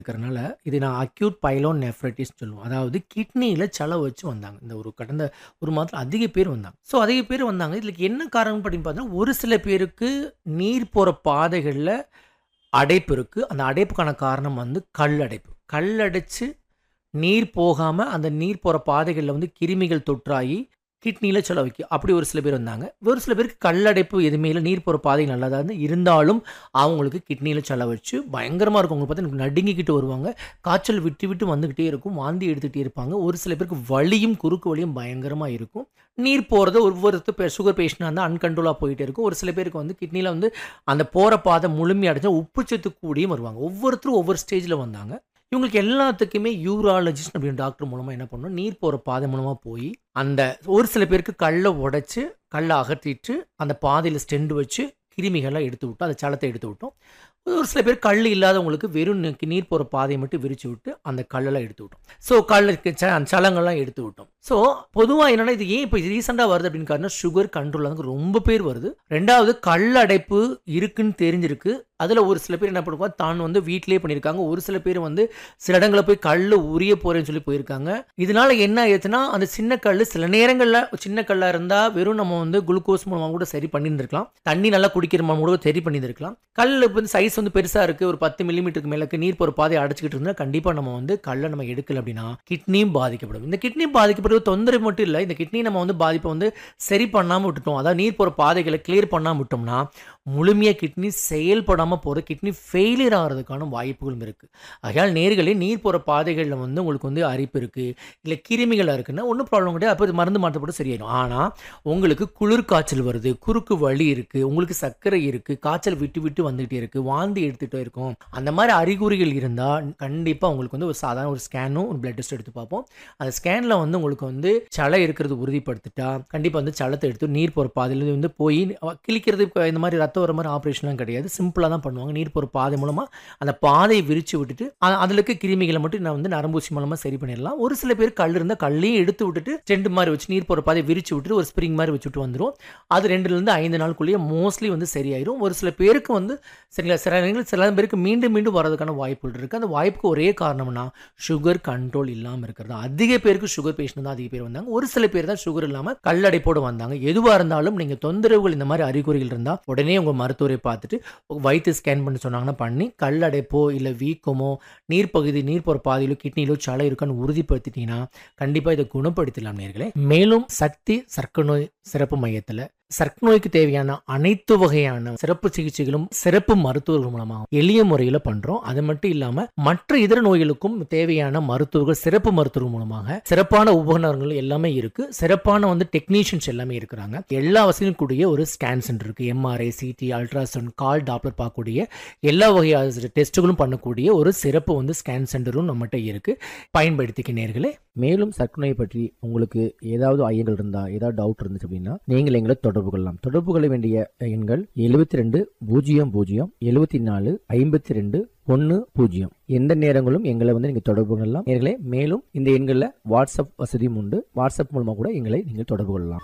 இருக்கிறனால இது நான் அக்யூட் பைலோன் நெஃப்ரைட்டிஸ் சொல்லுவோம் அதாவது கிட்னியில் சளை வச்சு வந்தாங்க இந்த ஒரு கடந்த ஒரு மாதத்தில் அதிக பேர் வந்தாங்க ஸோ அதிக பேர் வந்தாங்க இதுக்கு என்ன காரணம் அப்படின்னு பார்த்தீங்கன்னா ஒரு சில பேருக்கு நீர் போகிற பாதைகளில் அடைப்பு இருக்குது அந்த அடைப்புக்கான காரணம் வந்து கல் அடைப்பு கல் அடைச்சு நீர் போகாமல் அந்த நீர் போகிற பாதைகளில் வந்து கிருமிகள் தொற்றாகி கிட்னியில் சொல்ல வைக்கும் அப்படி ஒரு சில பேர் வந்தாங்க ஒரு சில பேருக்கு கல்லடைப்பு எதுவுமே இல்லை நீர் போகிற பாதை நல்லா தான் இருந்து இருந்தாலும் அவங்களுக்கு கிட்னியில் சொல்ல வச்சு பயங்கரமாக இருக்கும் அவங்க பார்த்தா எனக்கு நடுங்கிக்கிட்டு வருவாங்க காய்ச்சல் விட்டு விட்டு வந்துக்கிட்டே இருக்கும் வாந்தி எடுத்துகிட்டே இருப்பாங்க ஒரு சில பேருக்கு வலியும் குறுக்கு வலியும் பயங்கரமாக இருக்கும் நீர் போகிறது ஒவ்வொருத்தர் பே சுகர் பேஷண்டாக இருந்தால் அன்கண்ட்ரோலாக போயிட்டே இருக்கும் ஒரு சில பேருக்கு வந்து கிட்னியில் வந்து அந்த போகிற பாதை முழுமையடைஞ்சால் உப்புச்சத்து கூடியும் வருவாங்க ஒவ்வொருத்தரும் ஒவ்வொரு ஸ்டேஜில் வந்தாங்க இவங்களுக்கு எல்லாத்துக்குமே யூராலஜிஸ்ட் அப்படின்னு டாக்டர் மூலமாக என்ன பண்ணணும் நீர் போகிற பாதை மூலமாக போய் அந்த ஒரு சில பேருக்கு கல்லை உடைச்சு கல்லை அகற்றிட்டு அந்த பாதையில் ஸ்டெண்டு வச்சு கிருமிகள்லாம் எடுத்து விட்டோம் அந்த சலத்தை எடுத்து விட்டோம் ஒரு சில பேர் கல் இல்லாதவங்களுக்கு வெறும் நி- நீர் போகிற பாதையை மட்டும் விரிச்சு விட்டு அந்த கல்லெல்லாம் எடுத்து விட்டோம் ஸோ கல்லுக்கு ச அந்த சலங்கள்லாம் எடுத்து விட்டோம் ஸோ பொதுவாக என்னன்னா இது ஏன் இப்போ ரீசெண்டாக வருது அப்படின்னு காரணம் சுகர் கண்ட்ரோல் வந்து ரொம்ப பேர் வருது ரெண்டாவது கல் அடைப்பு இருக்குன்னு தெரிஞ்சிருக்கு அதில் ஒரு சில பேர் என்ன பண்ணுவாங்க தான் வந்து வீட்டிலேயே பண்ணியிருக்காங்க ஒரு சில பேர் வந்து சில இடங்களில் போய் கல் உரிய போகிறேன்னு சொல்லி போயிருக்காங்க இதனால என்ன ஆயிடுச்சுன்னா அந்த சின்ன கல் சில நேரங்களில் சின்ன கல்லாக இருந்தால் வெறும் நம்ம வந்து குளுக்கோஸ் மூலமாக கூட சரி பண்ணியிருந்திருக்கலாம் தண்ணி நல்லா குடிக்கிற மூலமாக கூட சரி பண்ணியிருந்திருக்கலாம் கல் வந்து சைஸ் வந்து பெருசாக இருக்குது ஒரு பத்து மில்லிமீட்டருக்கு மேலே நீர் போகிற பாதையை அடைச்சிக்கிட்டு இருந்தால் கண்டிப்பாக நம்ம வந்து கல்லை நம்ம எடுக்கல அப்படின்னா கிட்னியும் பாதிக்கப்படும் இந்த கிட்னி பாதிக்கப்படுறது தொந்தரவு மட்டும் இல்லை இந்த கிட்னி நம்ம வந்து பாதிப்பை வந்து சரி பண்ணாமல் விட்டுட்டோம் அதாவது நீர் போகிற பாதைகளை கிளியர் பண்ணாமல் விட்டோம்னா முழுமையாக கிட்னி செயல்படாமல் போகிற கிட்னி ஃபெயிலியர் ஆகிறதுக்கான வாய்ப்புகளும் இருக்குது ஆகையால் நேர்களே நீர் போகிற பாதைகளில் வந்து உங்களுக்கு வந்து அரிப்பு இருக்குது இல்லை கிருமிகள் இருக்குன்னா ஒன்றும் ப்ராப்ளம் கிடையாது அப்போ இது மருந்து மாற்றப்பட்டு சரியாயிடும் ஆனால் உங்களுக்கு குளிர் காய்ச்சல் வருது குறுக்கு வலி இருக்குது உங்களுக்கு சர்க்கரை இருக்குது காய்ச்சல் விட்டு விட்டு வந்துகிட்டே இருக்குது வாந்தி எடுத்துகிட்டே இருக்கும் அந்த மாதிரி அறிகுறிகள் இருந்தால் கண்டிப்பாக உங்களுக்கு வந்து ஒரு சாதாரண ஒரு ஸ்கேனும் ஒரு பிளட் டெஸ்ட் எடுத்து பார்ப்போம் அந்த ஸ்கேனில் வந்து உங்களுக்கு வந்து சளை இருக்கிறது உறுதிப்படுத்திட்டா கண்டிப்பாக வந்து சளத்தை எடுத்து நீர் போகிற பாதையில் வந்து போய் கிழிக்கிறது இப்ப இந்த மாதிரி ரத்தம் வர மாதிரி ஆப்ரேஷன்லாம் கிடையாது சிம்பிளாக தான் பண்ணுவாங்க நீர் போகிற பாதை மூலமாக அந்த பாதையை விரித்து விட்டுட்டு அ- அதுல இருக்க கிருமிகளை மட்டும் நான் வந்து நரம்பூசி மூலமாக சரி பண்ணிடலாம் ஒரு சில பேர் கல் இருந்தால் கல்லையும் எடுத்து விட்டுட்டு ஸ்டெண்ட் மாதிரி வச்சு நீர் போகிற பாதையை விரிச்சு விட்டுட்டு ஒரு ஸ்ப்ரிங் மாதிரி வச்சுட்டு வந்துடும் அது ரெண்டுலேருந்து ஐந்து நாளுக்குள்ளேயே மோஸ்ட்லி வந்து சரியாயிரும் ஒரு சில பேருக்கு வந்து சரிங்களா சில நேரங்களில் சில பேருக்கு மீண்டும் மீண்டும் வரதுக்கான வாய்ப்புகள் இருக்குது அந்த வாய்ப்புக்கு ஒரே காரணம்னா சுகர் கண்ட்ரோல் இல்லாமல் இருக்கிறது அதிக பேருக்கு சுகர் பேஷண்ட் தான் அதிக பேர் வந்தாங்க ஒரு சில பேர் தான் சுகர் இல்லாமல் கல்லடைப்போடு வந்தாங்க எதுவாக இருந்தாலும் நீங்கள் தொந்தரவுகள் இந்த மாதிரி அறிகுறிகள் இருந்தால் உடனே உங்கள் மருத்துவரை பார்த்துட்டு வயிற்று ஸ்கேன் பண்ணி சொன்னாங்கன்னா பண்ணி கல்லடைப்போ இல்லை வீக்கமோ நீர் பகுதி நீர் போகிற பாதையிலோ கிட்னிலோ சளை இருக்கான்னு உறுதிப்படுத்திட்டீங்கன்னா கண்டிப்பாக இதை குணப்படுத்தலாம் நேர்களே மேலும் சக்தி சர்க்கரை நோய் சிறப்பு மையத்தில் சர்க்கரை நோய்க்கு தேவையான அனைத்து வகையான சிறப்பு சிகிச்சைகளும் சிறப்பு மருத்துவர்கள் மூலமாக எளிய முறையில் பண்றோம் அது மட்டும் இல்லாம மற்ற இதர நோய்களுக்கும் தேவையான மருத்துவர்கள் சிறப்பு மருத்துவர்கள் மூலமாக சிறப்பான உபகரணங்கள் எல்லாமே இருக்கு சிறப்பான வந்து டெக்னீஷியன்ஸ் எல்லாமே இருக்கிறாங்க எல்லா வசதியும் கூடிய ஒரு ஸ்கேன் சென்டர் இருக்கு எம்ஆர்ஐ சிடி அல்ட்ராசவுண்ட் கால் டாப்லர் பார்க்கக்கூடிய எல்லா வகையான டெஸ்ட்டுகளும் பண்ணக்கூடிய ஒரு சிறப்பு வந்து ஸ்கேன் சென்டரும் நம்மகிட்ட இருக்கு பயன்படுத்திக்க நேர்களே மேலும் சர்க்கரை நோய் பற்றி உங்களுக்கு ஏதாவது ஐயங்கள் இருந்தா ஏதாவது டவுட் இருந்துச்சு அப்படின்னா நீங்கள் எங்களை தொடர்பு கொள்ளலாம் தொடர்பு கொள்ள வேண்டிய எண்கள் எழுபத்தி ரெண்டு பூஜ்ஜியம் பூஜ்ஜியம் எழுபத்தி நாலு ஐம்பத்தி ரெண்டு ஒன்று பூஜ்ஜியம் எந்த நேரங்களும் எங்களை வந்து நீங்கள் தொடர்பு கொள்ளலாம் நேர்களே மேலும் இந்த எண்களில் வாட்ஸ்அப் வசதியும் உண்டு வாட்ஸ்அப் மூலமாக கூட எங்களை நீங்கள் தொடர்பு கொள்ளலாம்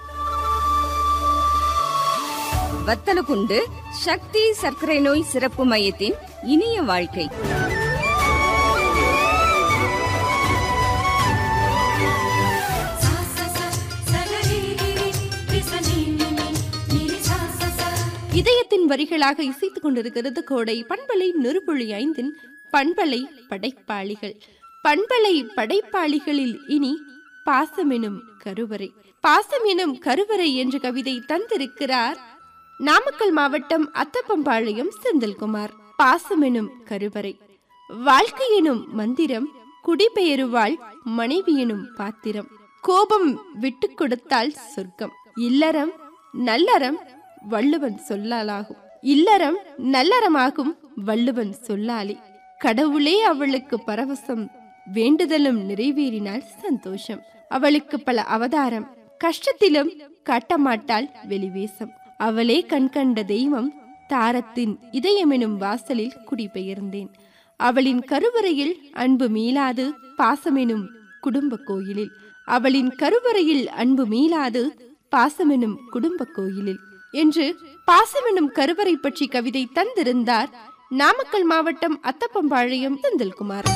வத்தலகுண்டு சக்தி சர்க்கரை நோய் சிறப்பு மையத்தின் இனிய வாழ்க்கை सा सा सा सगरिगिरि विसनिनिनि निरि सा सा सा இதயத்தின் வரிகளாக இசைத்துக் கொண்டிருக்கிறது கோடை பண்பலை நெருப்புழி ஐந்தின் பண்பலை படைப்பாளிகள் பண்பலை படைப்பாளிகளில் இனி பாசமெனும் கருவறை பாசம் எனும் கருவறை என்ற கவிதை தந்திருக்கிறார் நாமக்கல் மாவட்டம் அத்தப்பம்பாளையம் செந்தில்குமார் பாசமெனும் கருவறை வாழ்க்கை எனும் மந்திரம் குடிபெயருவாள் மனைவி எனும் பாத்திரம் கோபம் விட்டு கொடுத்தால் சொர்க்கம் இல்லறம் நல்லறம் வள்ளுவன் சொல்லாலாகும் இல்லறம் நல்லறமாகும் வள்ளுவன் சொல்லாலே கடவுளே அவளுக்கு பரவசம் வேண்டுதலும் நிறைவேறினால் சந்தோஷம் அவளுக்கு பல அவதாரம் கஷ்டத்திலும் காட்டமாட்டாள் வெளிவேசம் அவளே கண்கண்ட தெய்வம் தாரத்தின் இதயமெனும் வாசலில் குடிபெயர்ந்தேன் அவளின் கருவறையில் அன்பு மீளாது பாசமெனும் குடும்ப கோயிலில் அவளின் கருவறையில் அன்பு மீளாது பாசமெனும் குடும்ப கோயிலில் என்று பாசமெனும் கருவறை பற்றி கவிதை தந்திருந்தார் நாமக்கல் மாவட்டம் அத்தப்பம்பாளையம் செந்தில்குமார்